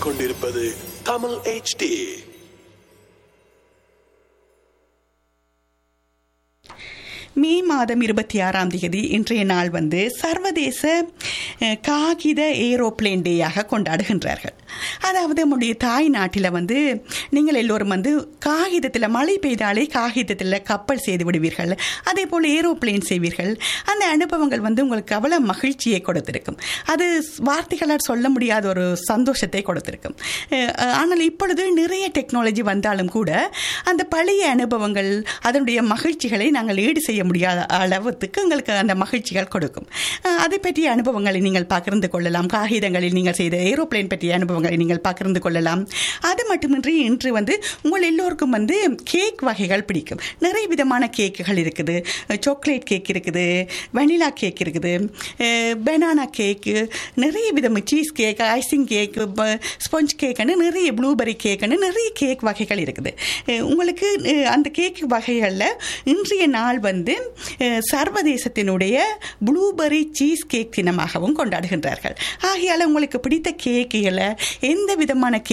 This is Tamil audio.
கேட்டுக்கொண்டிருப்பது தமிழ் HD மே மாதம் இருபத்தி ஆறாம் தேதி இன்றைய நாள் வந்து சர்வதேச அஹ், காகித ஏரோப்ளேன் டேயாக கொண்டாடுகின்றார்கள் அதாவது நம்முடைய தாய் நாட்டில் வந்து நீங்கள் எல்லோரும் வந்து காகிதத்தில் மழை பெய்தாலே காகிதத்தில் கப்பல் செய்து விடுவீர்கள் அதே போல் ஏரோப்ளேன் செய்வீர்கள் அந்த அனுபவங்கள் வந்து உங்களுக்கு அவ்வளோ மகிழ்ச்சியை கொடுத்திருக்கும் அது வார்த்தைகளால் சொல்ல முடியாத ஒரு சந்தோஷத்தை கொடுத்திருக்கும் அஹ், ஆனால் இப்பொழுது நிறைய டெக்னாலஜி வந்தாலும் கூட அந்த பழைய அனுபவங்கள் அதனுடைய மகிழ்ச்சிகளை நாங்கள் ஈடு செய்ய முடியாத அளவுக்கு எங்களுக்கு அந்த மகிழ்ச்சிகள் கொடுக்கும் அஹ், அதை பற்றிய அனுபவங்களை நீங்கள் பகிர்ந்து கொள்ளலாம் காகிதங்களில் நீங்கள் செய்த ஏரோப்ளேன் பற்றிய அனுபவங்களை நீங்கள் பகிர்ந்து கொள்ளலாம் அது மட்டுமின்றி இன்று வந்து உங்கள் எல்லோருக்கும் வந்து கேக் வகைகள் பிடிக்கும் நிறைய விதமான கேக்குகள் இருக்குது சாக்லேட் கேக் இருக்குது வெனிலா கேக் இருக்குது பெனானா கேக்கு நிறைய விதம் cheese cake icing cake sponge கேக்குன்னு நிறைய ப்ளூபெரி கேக்குன்னு நிறைய கேக் வகைகள் இருக்குது அஹ் உங்களுக்கு அஹ், அந்த கேக் வகைகளில் இன்றைய நாள் வந்து அஹ், சர்வதேசத்தினுடைய ப்ளூபெரி சீஸ் கேக் தினமாகவும் கொண்டாடுகின்றார்கள் ஆகையால் உங்களுக்கு பிடித்த கேக்குகளை எந்த விதமான